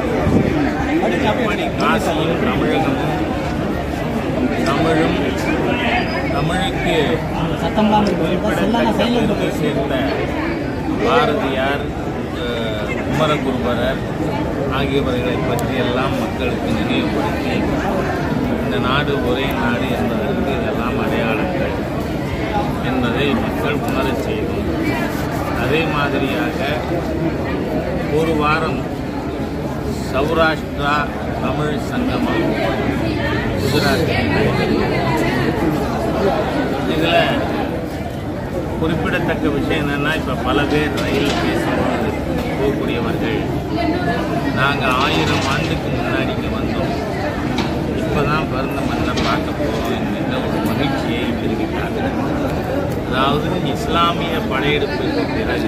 எப்படி காசியும் தமிழகமும் தமிழும் தமிழுக்கு சத்தம்லாம் இருக்கு குறிப்பிடத்தக்க பெருமை சேர்ந்த பாரதியார் அஹ், குமரகுருபரர் ஆகியவர்களை பற்றியெல்லாம் மக்களுக்கு நினைவுபடுத்தி இந்த நாடு ஒரே நாடு என்பதற்கு இதெல்லாம் அடையாளங்கள் என்பதை மக்கள் உணரச் செய்தோம் அதே மாதிரியாக ஒரு வாரம் சௌராஷ்டிரா தமிழ் சங்கமம் குஜராத்தில் இதில் குறிப்பிடத்தக்க விஷயம் என்னென்னா இப்போ பல பேர் ரயில் பேசும்போது போகக்கூடியவர்கள் நாங்கள் ஆயிரம் ஆண்டுக்கு முன்னாடி இங்கே வந்தோம் இப்போ தான் பிறந்த மண்ணை பார்க்க போகிறோம் என்கின்ற ஒரு மகிழ்ச்சியை தெரிவித்தார்கள் அதாவது இஸ்லாமிய படையெடுப்பிற்கு பிறகு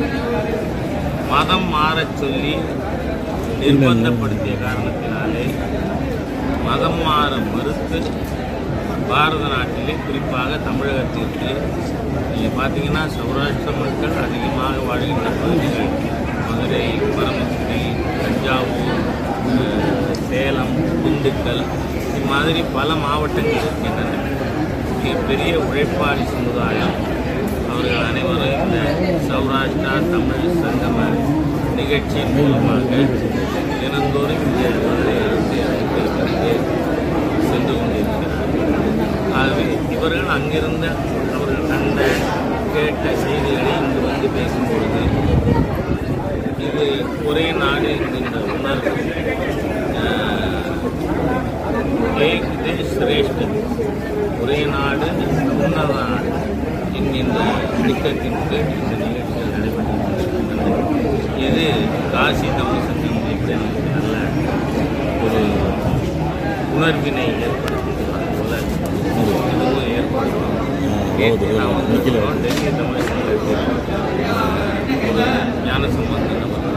மதம் மாறச் சொல்லி நிர்பந்தப்படுத்திய காரணத்தினாலே மதம் மாற மறுத்து பாரத நாட்டிலே குறிப்பாக தமிழகத்திற்கு நீங்கள் பார்த்தீங்கன்னா சௌராஷ்டிர மக்கள் அதிகமாக வாழ்கின்ற பகுதிகள் மதுரை பரமக்குடி தஞ்சாவூர் அஹ், சேலம் திண்டுக்கல் இது மாதிரி பல மாவட்டங்கள் இருக்கின்றன மிக பெரிய உழைப்பாளி சமுதாயம் அவர்கள் அனைவரும் இந்த சௌராஷ்டிரா தமிழ் சங்கம நிகழ்ச்சியின் மூலமாக தினந்தோறும் இந்த மதுரையிலிருந்து இறங்கியிருக்கிறது சென்று கொண்டிருக்கிறார்கள் ஆகவே இவர்கள் அங்கிருந்த அவர்கள் கண்ட கேட்ட செய்திகளை இங்கு வந்து பேசும்பொழுது இது ஒரே நாடு என்கின்ற உணர்வு ஆஹ், ஏக் தேஷ் சிரேஷ்ட ஒரே நாடு உன்னத நாடு என்கின்ற திட்டத்தின் கீழ் இந்த நிகழ்ச்சிகள் நடைபெற்று கொண்டிருக்கின்றன இது காசி தமிழ் சங்கம் இப்படி நமக்கு நல்ல ஒரு உணர்வினை ஏற்படுத்துகிறது போல இதுவும் ஏற்படுத்தும் நேற்று நான் வந்து டெல்லி தமிழ் சங்கத்தில் ஆஹ், ஒரு ஞான சம்பந்தம்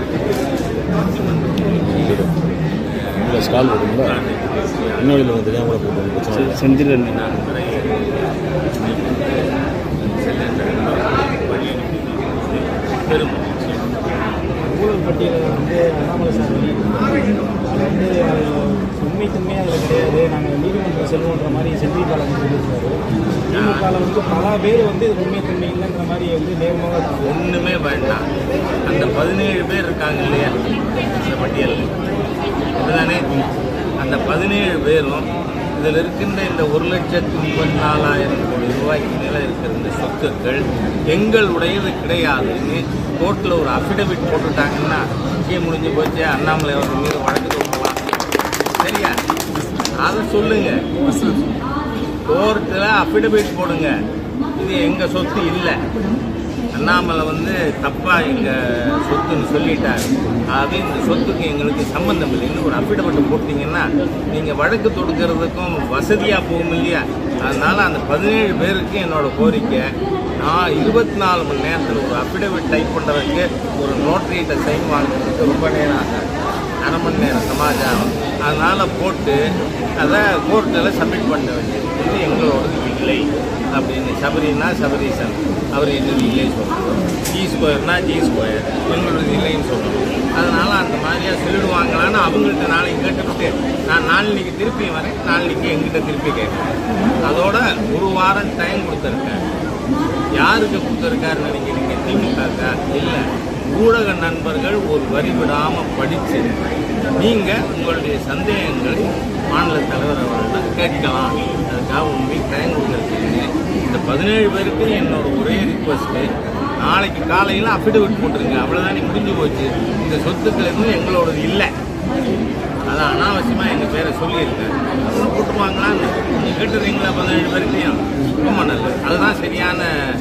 இல்லை ஸ்டால் போடுங்களா இன்னொரு வந்து தெரியாமல் கூட போட்டு பிரச்சனை இல்லை. செந்தில் நான் நிறைய பெரும் ஊழல் பட்டியலில் வந்து அண்ணாமலை சார் வெளியிட்டிருந்தாரு. அது வந்து உண்மை தன்மையாக அதில் கிடையாது நாங்கள் நீதிமன்றம் செல்வோன்ற மாதிரி செந்தில்பாலன் சொல்லியிருக்காரு திமுகவில் வந்து பல பேர் வந்து இது உண்மை தன்மை இல்லைன்ற மாதிரி வந்து நேர்மாக ஒன்றுமே வேண்டாம் அந்த பதினேழு பேர் இருக்காங்க இல்லையா இந்த பட்டியல் இதுதானே அந்த பதினேழு பேரும் இதில் இருக்கின்ற இந்த ஒரு லட்சத்து முப்பத்தி நாலாயிரம் கோடி ரூபாய்க்கு மேலே இருக்கிற இந்த சொத்துக்கள் எங்களுடையது கிடையாதுன்னு கோர்ட்டில் ஒரு அஃபிடவிட் போட்டுட்டாங்கன்னா விஷயம் முடிஞ்சு போச்சு அண்ணாமலை அவர்கள் மீது வழக்கு தொடங்கலாம் சரியா அதை சொல்லுங்க கோர்ட்டில் அஃபிடவிட் போடுங்க இது எங்கள் சொத்து இல்லை அண்ணாமலை வந்து தப்பாக எங்கள் சொத்துன்னு சொல்லிட்டார் ஆகவே இந்த சொத்துக்கு எங்களுக்கு சம்பந்தம் இல்லைன்னு ஒரு அஃபிடவிட் போட்டிங்கன்னா நீங்கள் வழக்கு தொடுக்கிறதுக்கும் வசதியாக போகும் இல்லையா அதனால் அந்த பதினேழு பேருக்கு என்னோட கோரிக்கை நான் இருபத்தி நாலு மணி நேரத்தில் ஒரு அஃபிடவிட் டைப் பண்ணுறதுக்கு ஒரு நோட்டரிகிட்ட சைன் வாங்குறதுக்கு ரொம்ப நேரம் ஆகாது அரை மணி நேரம் சமாச்சாரம் அதனால் போட்டு அதை கோர்ட்டில் சப்மிட் பண்ண வேண்டியது இது எங்களோடது இல்லை அப்படின்னு சபரினா சபரீசன் அவர் என்னது இல்லை சொல்லணும் ஜி ஸ்கொயர்னா ஜி ஸ்கொயர் எங்களோடது இல்லைன்னு சொல்லணும் அதனால் அந்த மாதிரியாக சொல்லிடுவாங்களான்னு அவங்கள்ட்ட நாளைக்கு கேட்டுவிட்டு நான் நாளைக்கு திருப்பி வரேன் நாளைக்கு எங்கிட்ட திருப்பி கேட்குறேன் அதோட ஒரு வாரம் டைம் கொடுத்துருக்கேன் யாருக்கு கொடுத்துருக்காருன்னு நினைக்கிறீங்க திமுக இல்லை ஊடக நண்பர்கள் ஒரு வரி விடாமல் படித்து நீங்கள் உங்களுடைய சந்தேகங்களை மாநில தலைவர் அவர்களிடம் கேட்கலாம் அதுக்காக உண்மை டைம் கொடுத்துருக்கீங்க இந்த பதினேழு பேருக்கு என்னோட ஒரே ரிக்வஸ்ட்டு நாளைக்கு காலையில் அஃபிடவிட் போட்டுருங்க அவ்வளோதானே முடிஞ்சு போச்சு இந்த சொத்துக்கள் எதுவும் எங்களோடது இல்லை அதான் அனாவசியமாக எங்கள் பேரை சொல்லியிருக்காரு அதெல்லாம் போட்டுருவாங்களான்னு நீங்கள் கேட்டுறீங்களா பதினேழு பேருக்கையும் ரொம்ப நல்லது அதுதான் சரியான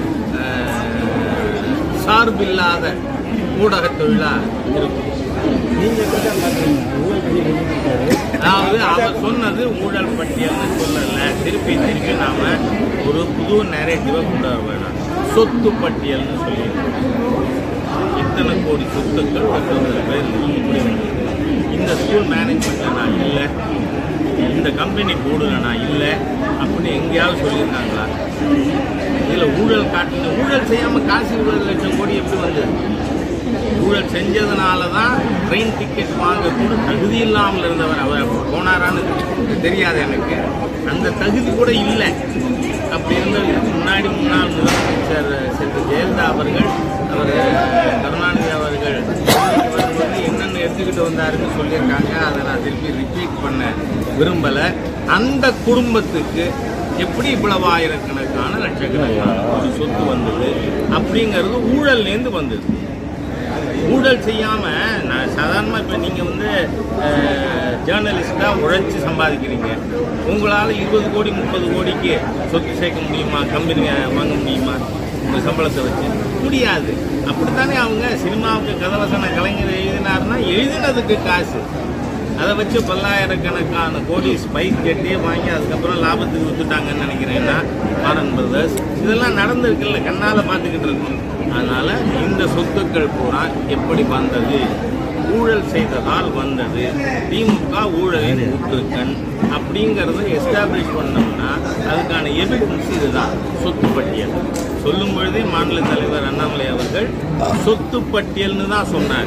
அஹ், சார்பில்லாத ஊடக தொழிலாக இருக்கும் நீங்கள் எப்படி தான் பார்க்குறீங்க ஊழல் பட்டியல் வெளியிட்டிருக்காரு அதாவது அவர் சொன்னது ஊழல் பட்டியல்னு சொல்லல திருப்பி திருப்பி நாம ஒரு புது நேரேட்டிவை கொண்டு வர வேணாம் சொத்து பட்டியல்னு சொல்லியிருக்கோம் இத்தனை கோடி சொத்துக்கள் ஒருத்தவங்க பேர் இப்படி வந்திருக்கு. இந்த ஸ்கூல் மேனேஜ்மெண்ட்டில் நான் இல்லை இந்த கம்பெனி போர்டில் நான் இல்லை அப்படி எங்கேயாவது சொல்லியிருக்காங்களா இதில் ஊழல் காட்டுங்க ஊழல் செய்யாமல் காசு இருபது லட்சம் கோடி எப்படி வந்தது ஊழல் செஞ்சதுனால தான் ட்ரெயின் டிக்கெட் வாங்க கூட தகுதி இல்லாமல் இருந்தவர் அவர் போனாரான்னு தெரியாது எனக்கு அந்த தகுதி கூட இல்லை அப்படி இருந்தவருக்கு முன்னாடி முன்னாள் முதலமைச்சர் செல்வி ஜெயலலிதா அவர்கள் அவர் கருணாநிதி அவர்கள் இன்னைக்கு வரும்போது என்னென்ன எடுத்துக்கிட்டு வந்தாருன்னு சொல்லியிருக்காங்க அதை நான் திருப்பி ரிப்பீட் பண்ண விரும்பலை அந்த குடும்பத்துக்கு எப்படி இவ்வளவு ஆயிரக்கணக்கான லட்சக்கணக்கான ஒரு சொத்து வந்தது அப்படிங்கிறது ஊழல்லேருந்து வந்தது ஊழல் செய்யாம நான் சாதாரணமா இப்ப நீங்க வந்து ஜேர்னலிஸ்டா உழைச்சு சம்பாதிக்கிறீங்க உங்களால இருபது கோடி முப்பது கோடிக்கு சொத்து சேர்க்க முடியுமா கம்பெனி வாங்க முடியுமா உங்க சம்பளத்தை வச்சு முடியாது அப்படித்தானே அவங்க சினிமாவுக்கு கதவசன கலைஞர் எழுதினாருன்னா எழுதினதுக்கு காசு அதை வச்சு பல்லாயிரக்கணக்கான கோடி ஸ்பைக் கட்டி வாங்கி அதுக்கப்புறம் லாபத்துக்கு வித்துட்டாங்கன்னு நினைக்கிறேன்னா மாறன் பிரதர்ஸ் இதெல்லாம் நடந்திருக்குல்ல கண்ணால் பார்த்துக்கிட்டு இருக்கணும் அதனால இந்த சொத்துக்கள் பூரா எப்படி வந்தது ஊழல் செய்ததால் வந்தது திமுக ஊழலின் ஊற்றுக்கண் அப்படிங்கிறத எஸ்டாப்ளிஷ் பண்ணோம்னா அதுக்கான எவிடன்ஸ் இதுதான் சொத்து பட்டியல் சொல்லும் பொழுதே மாநில தலைவர் அண்ணாமலை அவர்கள் சொத்து பட்டியல்னு தான் சொன்னார்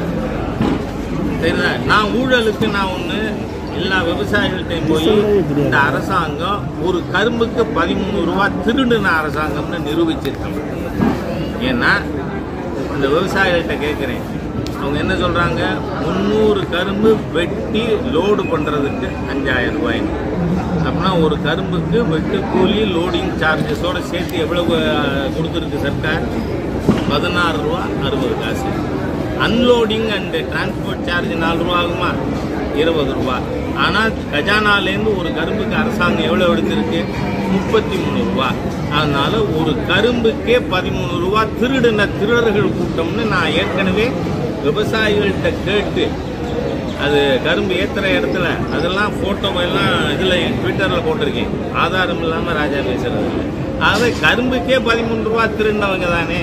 சரிதா நான் ஊழலுக்கு நான் ஒன்று எல்லா விவசாயிகள்கிட்டையும் போய் இந்த அரசாங்கம் ஒரு கரும்புக்கு பதிமூணு ரூபா திருடுன அரசாங்கம்னு நிரூபிச்சிருக்கேன் ஏன்னா இந்த விவசாயிகள்கிட்ட கேட்குறேன் அவங்க என்ன சொல்கிறாங்க முந்நூறு கரும்பு வெட்டி லோடு பண்ணுறதுக்கு அஞ்சாயிரம் ரூபாய் அப்படின்னா ஒரு கரும்புக்கு வெட்டு கூலி லோடிங் சார்ஜஸோட சேர்த்து எவ்வளவு அஹ், கொடுத்துருக்கு சர்க்கார் பதினாறு ரூபா அறுபது காசு அன்லோடிங் அண்ட் டிரான்ஸ்போர்ட் சார்ஜ் நாலு ரூபா ஆகுமா இருபது ரூபா ஆனால் கஜானாலேருந்து ஒரு கரும்புக்கு அரசாங்கம் எவ்வளோ எடுத்திருக்கு முப்பத்தி மூணு ரூபா அதனால ஒரு கரும்புக்கே பதிமூணு ரூபா திருடின திருடர்கள் கூட்டம்னு நான் ஏற்கனவே விவசாயிகள்கிட்ட கேட்டு அது கரும்பு ஏத்துற இடத்துல அதெல்லாம் போட்டோ எல்லாம் இதில் ட்விட்டரில் போட்டிருக்கேன் ஆதாரம் இல்லாமல் ராஜா பேசுறது இல்லை ஆகவே கரும்புக்கே பதிமூணு ரூபா திருடினவங்க தானே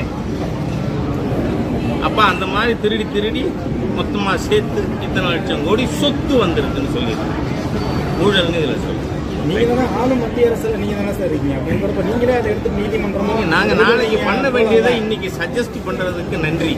அப்ப அந்த மாதிரி திருடி திருடி மொத்தமா சேர்த்து இத்தனை லட்சம் கோடி சொத்து வந்திருக்குன்னு சொல்லியிருக்காங்க ஊழல்னு இதுல சொல்லு நீங்க தானே ஆளும் மத்திய அரசுல நீங்க தானே சார் இருக்கீங்க அப்படிங்கிறப்ப நீங்களே அதை எடுத்து நீதிமன்றமோ நாங்க நாளைக்கு பண்ண வேண்டியதை இன்னைக்கு சஜஸ்ட் பண்றதுக்கு நன்றி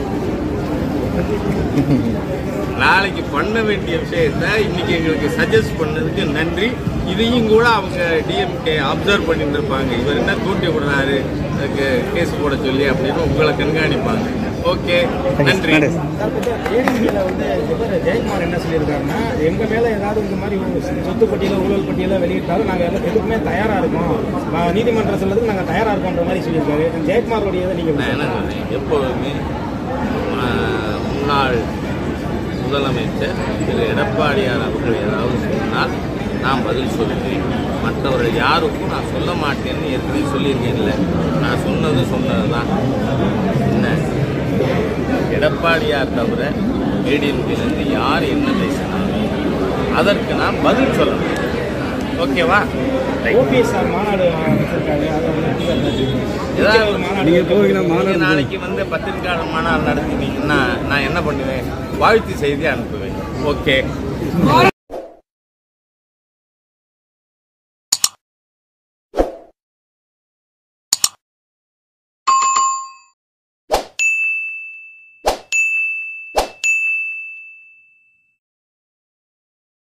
நாளைக்கு பண்ண வேண்டிய விஷயத்த இன்னைக்கு எங்களுக்கு சஜஸ்ட் பண்ணதுக்கு நன்றி இதையும் கூட அவங்க டிஎம்கே அப்சர்வ் பண்ணிட்டு இருப்பாங்க இவர் என்ன தூண்டி விடுறாரு அதுக்கு கேஸ் போட சொல்லி அப்படின்னு உங்களை கண்காணிப்பாங்க ஓகே நன்றி சார் இப்போ ஏடிஎம்கேல வந்து இவர் ஜெயக்குமார் என்ன சொல்லியிருக்காருன்னா எங்க மேல ஏதாவது இந்த மாதிரி ஒரு சொத்து பட்டியல ஊழல் பட்டியல வெளியிட்டாலும் நாங்க எல்லாம் எதுக்குமே தயாரா இருக்கோம் வா- நீதிமன்றம் சொல்றதுக்கு நாங்க தயாரா இருக்கோம்ன்ற மாதிரி சொல்லியிருக்காரு ஜெயக்குமாரோடைய இதை நீங்க நான் என்ன சொல்றேன் எப்போதுமே ஆஹ், முன்னாள் முதலமைச்சர் திரு எடப்பாடியார் அவர்கள் ஏதாவது சொன்னால் நான் பதில் சொல்லுவேன் மற்றவர்கள் யாருக்கும் நான் சொல்ல மாட்டேன்னு ஏற்கனவே சொல்லியிருக்கேன்ல நான் சொன்னது சொன்னது தான் என்ன எடப்பாடியார் தவிர ஏடிஎம்கேலேருந்து யார் என்ன பேசினாலும் அதற்கு நான் பதில் சொல்லணும் ஓகேவா ஓபிஎஸ் சார் மாநாடு வச்சிருக்காரு அதை வந்து எப்படி சார் நடத்துவீங்க? ஏதாவது ஒரு மாநாடு நீங்க போவீங்களா நீங்க மாநாடு நாளைக்கு வந்து பத்திரிகையாளர் மாநாடு நடத்தினீங்கன்னா நான் என்ன பண்ணுவேன் வாழ்த்து செய்தி அனுப்புவேன் ஓகே